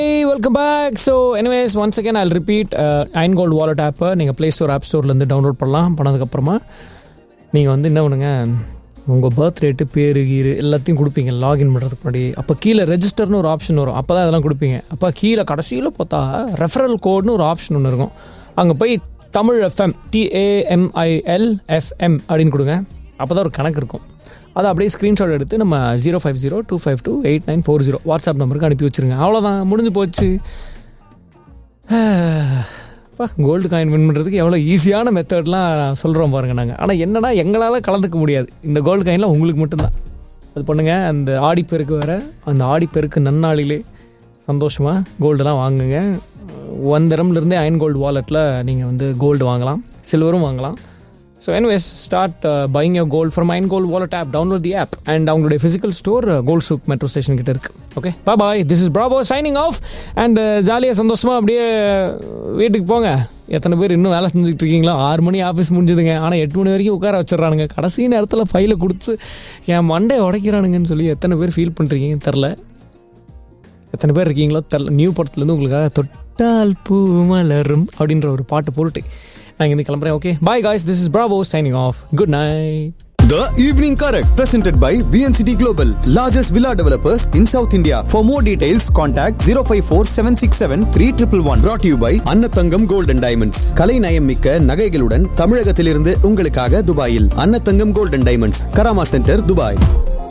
Hey, welcome back. So, anyways, once again, I'll repeat uh, Iron Gold Wallet ஆப்பை நீங்கள் play store app ஸ்டோர்லேருந்து download பண்ணலாம் பண்ணதுக்கப்புறமா நீங்கள் வந்து என்ன பண்ணுங்க உங்கள் பர்த் ரேட்டு பேர் கீரு எல்லாத்தையும் கொடுப்பீங்க லாகின் பண்ணுறதுக்கு முன்னாடி அப்போ கீழே ரெஜிஸ்டர்னு ஒரு ஆப்ஷன் வரும் அப்போ தான் அதெல்லாம் கொடுப்பீங்க அப்போ கீழே கடைசியில் பார்த்தா ரெஃபரல் கோட்னு ஒரு ஆப்ஷன் ஒன்று இருக்கும் அங்கே போய் தமிழ் எஃப்எம் டிஏஎம்ஐஎல் எஃப்எம் அப்படின்னு கொடுங்க அப்போ தான் ஒரு கணக்கு இருக்கும் அதை அப்படியே ஸ்க்ரீன்ஷாட் எடுத்து நம்ம zero five zero two five two eight nine four zero WhatsApp நம்பருக்கு அனுப்பி வச்சிருங்க அவ்வளோதான் முடிஞ்சு போச்சு கோல்டு காயின் வின் பண்ணுறதுக்கு எவ்வளோ ஈஸியான மெத்தட்லாம் சொல்கிறோம் பாருங்க நாங்கள் ஆனால் என்னன்னா எங்களால் கலந்துக்க முடியாது இந்த கோல்டு காயின்லாம் உங்களுக்கு மட்டும்தான் அது பண்ணுங்க அந்த ஆடிப்பெருக்கு வேற அந்த ஆடிப்பெருக்கு நன்னாளிலே சந்தோஷமாக கோல்டெல்லாம் வாங்குங்க ஒன் தரம்லேருந்தே அயன் கோல்டு வாலெட்டில் நீங்கள் வந்து கோல்டு வாங்கலாம் சில்வரும் வாங்கலாம் so anyways start buying your gold from Ayan gold wallet app download the app and அவங்களுடைய physical store gold souk metro station கிட்ட இருக்கு ஓகே பா bye this is Bravo signing off and ஜாலியாக சந்தோஷமாக அப்படியே வீட்டுக்கு போங்க எத்தனை பேர் இன்னும் வேலை செஞ்சுட்டு இருக்கீங்களோ ஆறு மணி ஆஃபீஸ் முடிஞ்சுதுங்க ஆனால் எட்டு மணி வரைக்கும் உட்கார வச்சிடறானுங்க கடைசி நேரத்தில் ஃபைலை கொடுத்து என் மண்டை உடைக்கிறானுங்கன்னு சொல்லி எத்தனை பேர் ஃபீல் பண்ணுறீங்கன்னு தெரில எத்தனை பேர் இருக்கீங்களோ தெரில நியூ படத்துலேருந்து உங்களுக்காக தொட்டால் பூ மலரும் அப்படின்ற ஒரு பாட்டு போட்டு நான் இங்கே கிளம்புறேன் okay bye guys this is Bravo signing off good night The Evening Correct, presented by VNCT Global, largest villa developers in South India. For more details, contact 054 767 3111. Brought to you by Annathangam Gold and Diamonds. கலை நயம் மிக்க நகைகளுடன் தமிழகத்திலிருந்து உங்களுக்காக துபாயில் Annathangam Gold and Diamonds, Karama centre, Dubai